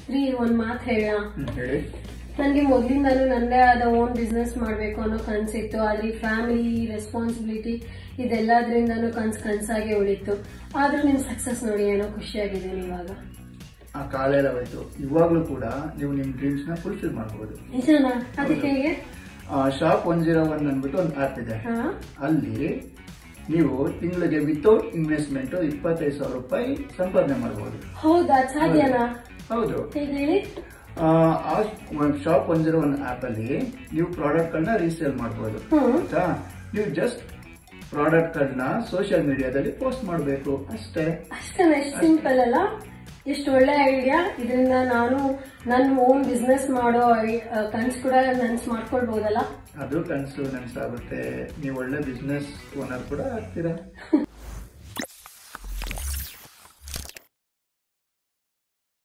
ರೀ ಒಂದ್ ಮಾತು ಹೇಳ ಹ್ಮ್, ಹೇಳಿ ನನಗೆ ಮೊದಲಿಂದಾನು ನಂದೇ ಆದ ಓನ್ ಬಿಸ್ನೆಸ್ ಮಾಡಬೇಕು ಅನ್ನೋ ಕನ್ಸಿತ್ತು ಆದ್ರೆ ಫ್ಯಾಮಿಲಿ ರೆಸ್ಪಾನ್ಸಿಬಿಲಿಟಿ ಇದೆಲ್ಲದ್ರಿಂದನೂ ಕನ್ಸ್ ಕನ್ಸಾಗೆ ಉಳಿತು ಆದ್ರೂ ನಿಮ್ ಸಕ್ಸಸ್ ನೋಡಿ ಏನೋ ಖುಷಿಯಾಗಿದ್ದೀನಿ ಇವಾಗ ಆ ಕಾಲ ಎಲ್ಲ ಹೋಯ್ತು ಇವಾಗ್ಲೂ ಕೂಡ ನೀವು ನಿಮ್ ಡ್ರೀಮ್ಸ್ ನ ಫುಲ್ಫಿಲ್ ಮಾಡಬಹುದು ನಿಜನಾ ಅದಕ್ಕೆ ಹೇಗೆ ಶಾಪ್ ಒನ್ ಜೀರೋ ಒನ್ ಅಂದ್ಬಿಟ್ಟು ಒಂದು ಆಪ್ ಇದೆ ಹಾ ಅಲ್ಲಿ ನೀವು ತಿಂಗಳಿಗೆ ವಿತೌಟ್ ಇನ್ವೆಸ್ಟ್ಮೆಂಟ್ ಇಪ್ಪತ್ತೈದು ಸಾವಿರ ರೂಪಾಯಿ ಸಂಪಾದನೆ ಮಾಡಬಹುದು ಹೌದಾ ಸಾಧ್ಯನಾ ಹೌದು ಹೇಗೆ ಹೇಳಿ ಆ, ಆ shop one zero one app ಅಲ್ಲಿ ನೀವು ಪ್ರಾಡಕ್ಟ್ ಗಳನ್ನ ರೀಸೇಲ್ ಮಾಡಬಹುದು ಹ್ಮ್ ಆಯ್ತಾ ನೀವು ಜಸ್ಟ್ ಪ್ರಾಡಕ್ಟ್ ಗಳನ್ನ ಸೋಷಿಯಲ್ ಮೀಡಿಯಾದಲ್ಲಿ ಪೋಸ್ಟ್ ಮಾಡಬೇಕು ಅಷ್ಟೇ ಅಷ್ಟೇನ ಎಷ್ಟು ಸಿಂಪಲ್ ಅಲ್ಲ ಎಷ್ಟು ಒಳ್ಳೆ ಐಡಿಯಾ ಇದರಿಂದ ನಾನು ನನ್ನ ಓನ್ ಬಿಸ್ನೆಸ್ ಮಾಡೋ ಕನ್ಸ್ ಕೂಡ ನನ್ಸ್ ಮಾಡ್ಕೊಳ್ಬಹುದಲ್ಲ ಅದು ಕನಸು ನನ್ಸಾಗುತ್ತೆ ನೀವು ಒಳ್ಳೆ ಬಿಸ್ನೆಸ್ ಓನರ್ ಕೂಡ ಆಗ್ತೀರಾ